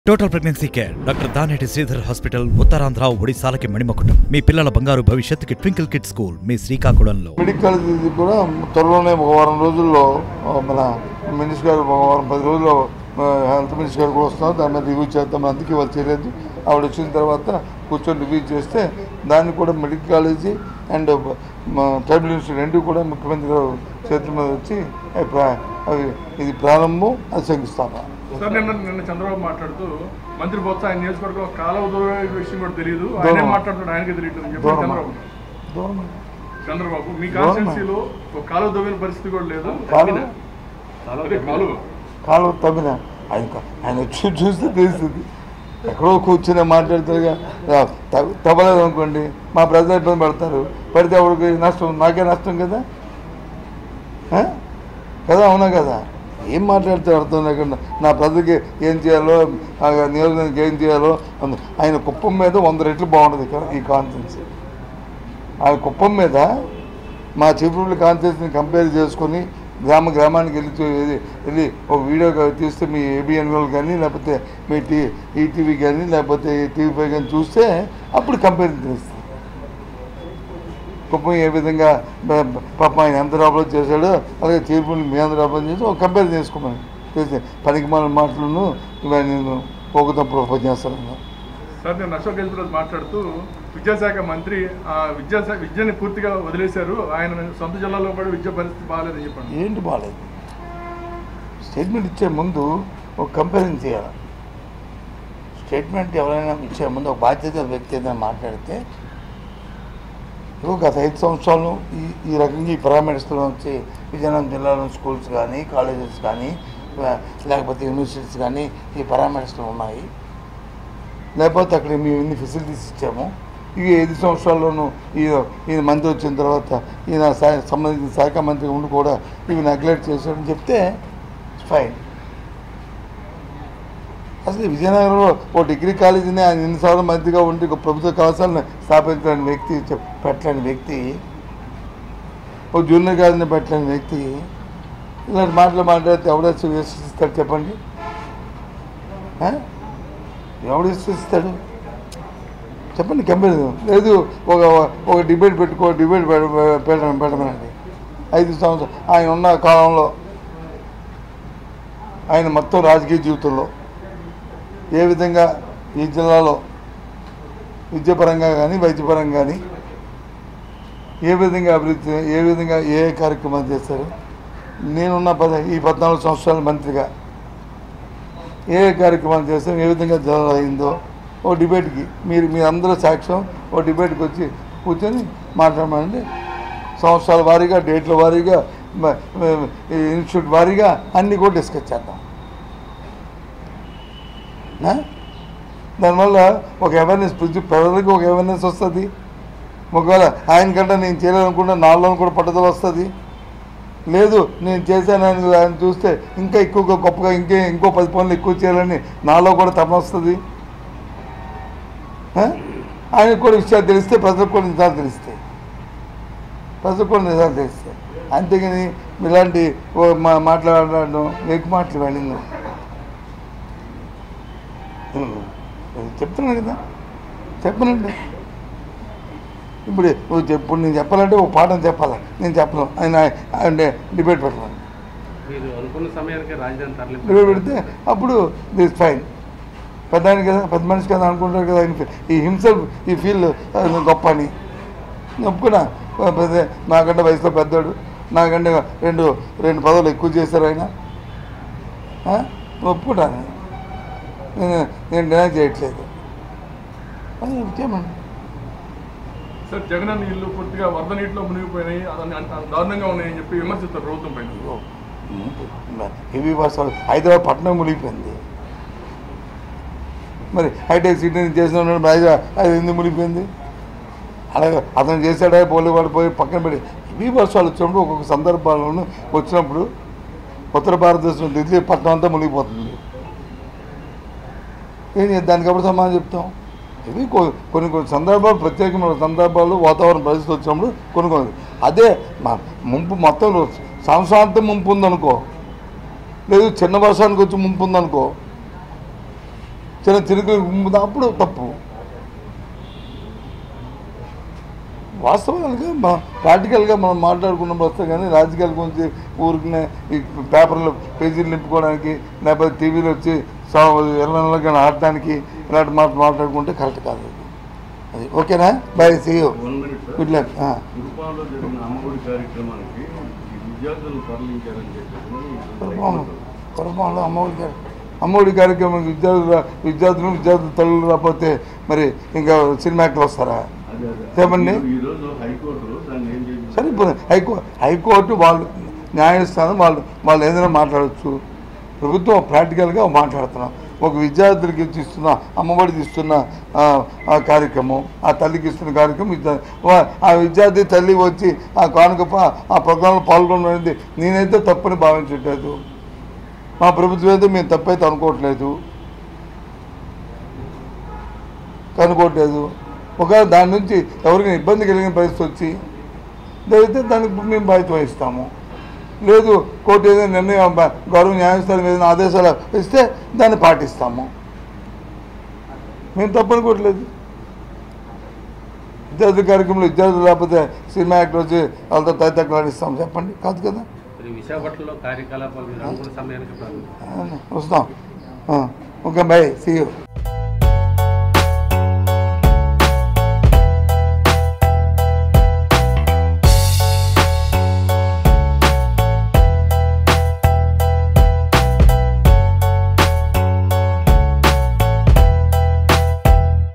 Total pregnancy care doctor Daneti Sridhar hospital Uttarandhra ఒడిశాలకి మణిమకుటం మీ పిల్లల బంగారు భవిష్యత్తుకి ట్వింకిల్ కిడ్ స్కూల్ మీ శ్రీకాకుళంలో మెడికల్ ఇది కూడా త్వరలోనే ఒక వారం రోజుల్లో ఆ, మన మినిస్టర్ గారు ఒక వారం పది రోజుల్లో ఆ, హెల్త్ మినిస్టర్ గారు కూడా వస్తున్నారు దాని మీద రివ్యూ చేద్దాం అందుకే వాళ్ళు చేయలేదు ఆవిడ వచ్చిన తర్వాత కూర్చొని రివ్యూ చేస్తే దాన్ని కూడా medical college and tribal university రెండు కూడా ముఖ్యమంత్రి గారు చేతుల మీద వచ్చి అవి ప్రా- అవి ఇది ప్రారంభం అది శంకుస్థాపన సార్ నిన్న నిన్న చంద్రబాబు మాట్లాడుతూ మంత్రి బొత్స ఆయన నియోజకవర్గంలో కాలువ దూరం విషయం కూడా తెలియదు ఆయన ఏం మాట్లాడుతున్నాడు ఆయనకి తెలియదు అని చెప్పి దూరం. చంద్రబాబు దూరం చంద్రబాబు మీ కాన్స్టిట్యున్సీలో ఒక కాలువ దొవ్విన పరిస్థితి కూడా లేదు కాలువ? అదే కాలువ కాలువ తవ్విన ఆయన ఆయన చూ చూస్తే తెలుస్తుంది ఎక్కడో కూర్చొని మాట్లాడతారుగా తవ్వలేదు అనుకోండి మా ప్రజలు ఇబ్బంది పడతారు పడితే ఎవరికి నష్టం నాకే నష్టం కదా ఆ? కదా అవునా కదా ఏం మాట్లాడితే అర్థం లేకుండా నా ప్రజలకి ఏం చేయాలో ఆ నియోజకవర్గానికి ఏం చేయాలో అందు- ఆయన కుప్పం మీద వంద రెట్లు బాగుంటుంది ఇక్కడ ఈ కాన్ఫరెన్స్ ఆయన కుప్పం మీద మా చీపురుల కాన్ఫరెన్స్ని కంపేర్ చేసుకొని గ్రామ గ్రామానికి వెళ్ళి చూ- వెళ్ళి- వెళ్ళి ఒక వీడియో గా- తీస్తే మీ ఏబిఎన్ వాళ్ళు కానీ లేకపోతే మీ టీ ఈటీవీ కానీ లేకపోతే టీవీ ఫైవ్ కానీ చూస్తే అప్పుడు కంపేర్ తెలుస్తుంది కుప్పం ఏ విధంగా ప- ప- పాపం ఆయన ఎంత రాబోలు చేశాడో అలాగే తీర్పుని మీ ఎంత రాబోలు చేసి ఒక కంపేర్ చేసుకోమని చేసి పనికి మన మాటలను ఇవన్నీ నేను ఒక తప్పుడు ఉపన్యాసాలను సార్ నేను అశోక్ గజపతిరాజు మాట్లాడుతూ విద్యాశాఖ మంత్రి ఆ విద్యాశాఖ విద్యని పూర్తిగా వదిలేశారు ఆయన సొంత జిల్లాలో కూడా విద్యా పరిస్థితి బాగాలేదని చెప్పండి ఏంటి బాగాలేదు స్టేట్మెంట్ ఇచ్చే ముందు ఒక కంపారిజన్ చేయాలి స్టేట్మెంట్ ఎవరైనా ఇచ్చే ముందు ఒక బాధ్యత వ్యక్తి ఏదైనా మాట్లాడితే ఇదిగో గత ఐదు సంవత్సరాలు ఈ ఈ రకంగా ఈ పారామెడిక్స్లో వచ్చి విజయనగరం జిల్లాలో స్కూల్స్ కానీ కాలేజెస్ కానీ ఆ, లేకపోతే యూనివర్సిటీస్ కానీ ఈ పారామెడిక్స్లో ఉన్నాయి లేకపోతే అక్కడ మేము ఇన్ని ఫెసిలిటీస్ ఇచ్చాము ఇవి ఐదు సంవత్సరాల్లోనూ ఈ ఈయన మంత్రి వచ్చిన తర్వాత ఈయన సా- సంబంధించిన శాఖ మంత్రి ఉండి కూడా ఇవి నెగ్లెక్ట్ చేశాడని చెప్తే ఫైన్ అసలు విజయనగరంలో ఓ డిగ్రీ కాలేజీని ఆయన ఎన్నిసార్లు మంత్రిగా ఉండి ఒక ప్రభుత్వ కళాశాలను స్థాపించలేని వ్యక్తి చెప్- పెట్టలేని వ్యక్తి ఓ జూనియర్ కాలేజీని పెట్టలేని వ్యక్తి ఇలాంటి మాటలు మాట్లాడితే ఎవడో విశ్వసిస్తాడు చెప్పండి ఆ? ఎవడు విశ్వసిస్తాడు చెప్పండి కంపెనీ లేదు ఒక ఒక డిబేట్ పెట్టుకో డిబేట్ పెట్టడం పెట్టమనండి ఐదు సంవత్సరాలు ఆయన ఉన్న కాలంలో ఆయన మొత్తం రాజకీయ జీవితంలో ఏ విధంగా ఈ జిల్లాలో విద్యాపరంగా కానీ వైద్యపరంగా కానీ ఏ విధంగా అభివృద్ధి ఏ విధంగా ఏ ఏ కార్యక్రమాలు చేశారు నేనున్న పద ఈ పద్నాలుగు సంవత్సరాల మంత్రిగా ఏ ఏ కార్యక్రమాలు చేస్తాం ఏ విధంగా జిల్లా అయిందో ఓ డిబేట్కి మీరు మీరందరూ సాక్ష్యం ఓ డిబేట్కి వచ్చి కూర్చొని మాట్లాడమండి సంవత్సరాల వారీగా డేట్ల వారీగా మ- మ- ఈ ఇన్స్టిట్యూట్ వారీగా అన్నీ కూడా డిస్కస్ చేద్దాం నా? దానివల్ల ఒక అవేర్నెస్ ప్రతి ప్రజలకు ఒక అవేర్నెస్ వస్తుంది ఒకవేళ ఆయన కంటే నేను చేయాలనుకుంటే నాలో కూడా పట్టుదల వస్తుంది లేదు నేను చేశానని ఆయన చూస్తే ఇంకా ఎక్కువగా గొప్పగా ఇంకే ఇంకో పది పనులు ఎక్కువ చేయాలని నాలో కూడా తమ వస్తుంది ఆ? ఆయనకు కూడా విషయాలు తెలిస్తే ప్రజలకు కూడా నిజాలు తెలుస్తాయి ప్రజలకు కూడా నిజాలు తెలుస్తాయి అంతేగాని ఇలాంటి ఓ మా మాట్లాడడం ఎక్కువ మాటలు వెళ్ళింది చెప్తున్నాను కదా చెప్పనండి ఇప్పుడు నువ్వు చెప్పు ఇప్పుడు నేను చెప్పాలంటే ఒక పాఠం చెప్పాలి నేను చెప్పను ఆయన అంటే డిబేట్ పెట్టాను మీరు అనుకున్న సమయానికి రాజధాని తరలింపు డిబేట్ పెడితే అప్పుడు దిస్ ఫైన్ పెద్ద ఆయన కదా పెద్ద మనిషి కదా అనుకుంటారు కదా ఆయన ఈ హింసెల్ఫ్ ఈ ఫీల్ గొప్ప అని నేను ఒప్పుకున్నా పెద్ద నాకంటే వయసులో పెద్దోడు నాకంటే రెండు రెండు పదవులు ఎక్కువ చేశారు ఆయన ఆ? ఒప్పుకుంటాను నేను నేను డినై చేయట్లేదు అది చేయమండి సార్ జగనన్న ఇల్లు పూర్తిగా వరద నీటిలో మునిగిపోయినాయి అదన్ని అంత దారుణంగా ఉన్నాయని చెప్పి విమర్శిస్తారు ప్రభుత్వం పైన హెవీ వర్షాలు హైదరాబాద్ పట్టణం మునిగిపోయింది మరి హైటెక్ సిటీని చేసిన వాడు హైదరాబాద్ అది ఎందుకు మునిగిపోయింది అలాగే అతను చేశాడా పోలీ వాడు పోయి పక్కన పెట్టి హెవీ వర్షాలు వచ్చినప్పుడు ఒక్కొక్క సందర్భాలను వచ్చినప్పుడు ఉత్తర భారతదేశం ఢిల్లీ పట్టణం అంతా మునిగిపోతుంది ఏం చేద్దాం? దానికి ఎప్పుడు సమాధానం చెప్తాం ఇవి కొ- కొన్ని కొన్ని సందర్భాలు ప్రత్యేకమైన సందర్భాలు వాతావరణ పరిస్థితి వచ్చినప్పుడు కొన్ని కొన్ని అదే మా ముంపు మొత్తం సంవత్సరాంతం ముంపు ఉందనుకో లేదు చిన్న వర్షానికి వచ్చి ముంపు ఉందనుకో చిన్న చిరుకులు గుమ్ముదా అప్పుడు తప్పు వాస్తవాలుగా మా ప్రాక్టికల్గా మనం మాట్లాడుకున్నప్పుడు వస్తాం కానీ రాజకీయాల గురించి ఊరికనే ఈ పేపర్లో పేజీలు నింపుకోవడానికి లేకపోతే టీవీలో వచ్చి సా ఇరవై నెలలుగా ఆడటానికి ఇలాంటి మాట మాట్లాడుకుంటే కరెక్ట్ కాదు అది అది ఓకేనా bye see one minute sir good luck తిరుపాలలో జరిగిన అమ్మఒడి కార్యక్రమానికి ఈ విద్యార్థులను తరలించారని చెప్పేసి పొరపాటు పొరపాటు అమ్మఒడి గారు అమ్మఒడి కార్యక్రమం విద్యార్థులు విద్యార్థులు విద్యార్థులు తల్లులు రాకపోతే మరి ఇంకా సినిమా యాక్టర్లు వస్తారా అదే అదే చెప్పండి. ఈ రోజు హైకోర్టు దాన్ని ఏం చేసింది సరే ఇప్పుడు హైకో హైకోర్టు వాళ్ళు న్యాయస్థానం వాళ్ళు వాళ్ళు ఏదైనా మాట్లాడచ్చు ప్రభుత్వం ప్రాక్టికల్గా మాట్లాడుతున్నాం ఒక విద్యార్థులకి ఇస్తున్న అమ్మఒడికి ఇస్తున్న ఆ, ఆ కార్యక్రమం ఆ తల్లికి ఇస్తున్న కార్యక్రమం విద్యా వా- ఆ విద్యార్థి తల్లి వచ్చి ఆ కానుక ప- ఆ ప్రోగ్రాంలో పాల్గొనడం నేనైతే తప్పని భావించట్లేదు మా ప్రభుత్వం అయితే మేము తప్పైతే అనుకోవట్లేదు కనుకోవట్లేదు ఒకవేళ దాని నుంచి ఎవరికైనా ఇబ్బంది కలిగిన పరిస్థితి వచ్చి అయితే దానికి మేము బాధ్యత వహిస్తాము లేదు కోర్టు ఏదైనా నిర్ణయం బ- గౌరవ న్యాయస్థానం ఏదైనా ఆదేశాలు ఇస్తే దాన్ని పాటిస్తాము మేము తప్పనుకోవట్లేదు విద్యార్థి కార్యక్రమంలో విద్యార్థులు లేకపోతే సినిమా యాక్టర్ వచ్చి వాళ్ళతో తైతక్కలాడిస్తాం చెప్పండి కాదు కదా మరి విశాఖపట్నంలో కార్యకలాపాలు మీరు అనుకున్న సమయానికి ప్రారంభించారు వస్తాం ఓకే బై సీ యూ